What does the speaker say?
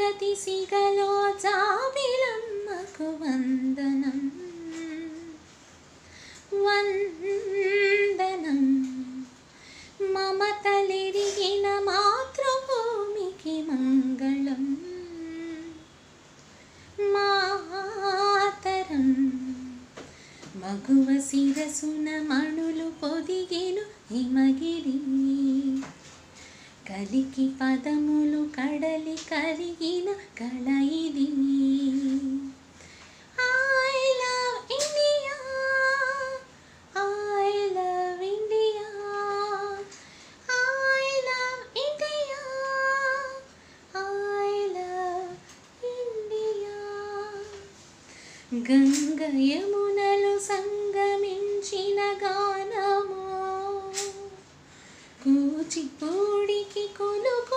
ప్రతి సిగలో జాబిలమ్మకు వందనం వందనం మమతలిరిగిన మాతృభూమికి మంగళం మాతరం మగువ శిరసున మణులు పొదిగెను హిమగిరి కలికి పదములు కడలి కలిగిన కళ ఇది I love India. I love India. I love India. I love India. Ganga యమునలు సంగమించిన గానము కూచిపూడికి కొలుగు